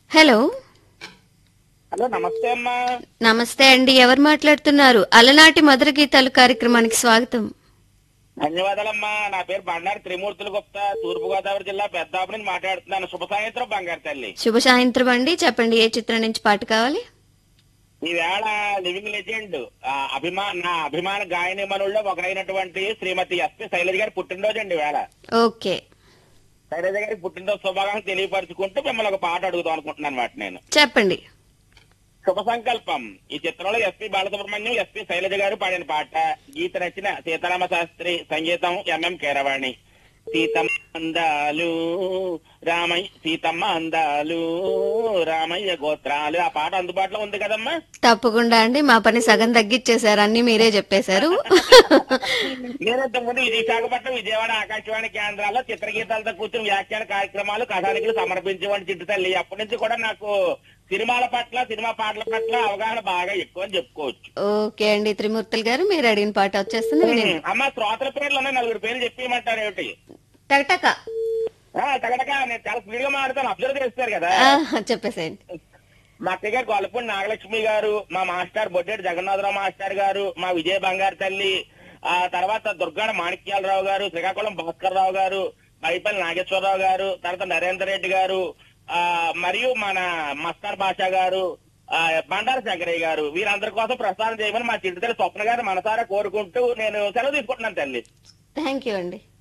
hello hello నమస్తే అమ్మా నమస్తే అండి ఎవరు మాట్లాడుతున్నారు అలనాటి మధుర గీతాలు కార్యక్రమానికి స్వాగతం ధన్యవాదాలమ్మా నా పేరు బండారు త్రిమూర్తులు గుప్తా తూర్పు గోదావరి జిల్లా పెద్దాపు నుంచి మాట్లాడుతున్నాను శుభ సాయంత్రం బంగారు తల్లి శుభ సాయంత్రం అండి చెప్పండి ఏ చిత్రం నుంచి పాట కావాలి ఈవేళ లివింగ్ లెజెండ్ ఆ, అభిమా నా అభిమాన గాయని మనుల్లో ఒకరైనటువంటి శ్రీమతి ఎస్పి శైలజ గారి పుట్టినరోజు అండి వేళ ఓకే శైలజ గారి పుట్టినరోజు శుభాకాంక్షలు తెలియపరుచుకుంటూ మిమ్మల్ని ఒక పాట అడుగుదాం అనుకుంటున్నాను అనమాట నేను చెప్పండి శుభ సంకల్పం ఈ చిత్రంలో ఎస్పి బాలసుబ్రహ్మణ్యం ఎస్పి శైలజ గారు పాడిన పాట గీత నచ్చిన సీతారామ శాస్త్రి సంగీతం ఎంఎం కేరవాణి సీతమ్మ అందాలు రామయ్య సీతమ్మ అందాలు రామయ్య గోత్రాలు ఆ పాట అందుబాటులో ఉంది కదమ్మా తప్పకుండా అండి మా పని సగం తగ్గిచ్చేశారు అన్ని మీరే చెప్పేశారు నేను ఇంతకుముందు విశాఖపట్నం విజయవాడ ఆకాశవాణి కేంద్రాల్లో చిత్రగీతాలతో కూర్చుని వ్యాఖ్యాన కార్యక్రమాలు కథానికులు సమర్పించేవాడి చిట్టు తల్లి అప్పటి నుంచి కూడా నాకు సినిమాల పట్ల సినిమా పాటల పట్ల అవగాహన బాగా ఎక్కువ అని చెప్పుకోవచ్చు ఓకే అండి త్రిమూర్తులు గారు మీరు అడిగిన పాట వచ్చేస్తుంది వినండి అమ్మ శ్రోతల పేర్లు ఉన్నాయి నలుగురు పేర్లు చెప్పేయమంటారు ఏమిటి టకటక ఆ, తగడక నేను చాలా స్పీడ్ గా మాట్లాడతాను అబ్జర్వ్ చేస్తారు కదా ఆ, చెప్పేసేయండి మా అక్కయ్య గారు గొల్లపూడి నాగలక్ష్మి గారు మా మాస్టర్ బొడ్డేటి జగన్నాథరావు మాస్టర్ గారు మా విజయ బంగారు తల్లి ఆ తర్వాత దుర్గాడ మాణిక్యాలరావు గారు శ్రీకాకుళం భాస్కర్ రావు గారు బైపల్లి నాగేశ్వరరావు గారు తర్వాత నరేందర్ రెడ్డి గారు ఆ మరియు మన మస్తార్ బాషా గారు ఆ బండారు శంకరయ్య గారు వీరందరి కోసం ప్రసారం చేయమని మా చిట్టుతల్లి స్వప్న గారు మనసారా కోరుకుంటూ నేను సెలవు తీసుకుంటున్నాను తల్లి థ్యాంక్ యూ అండి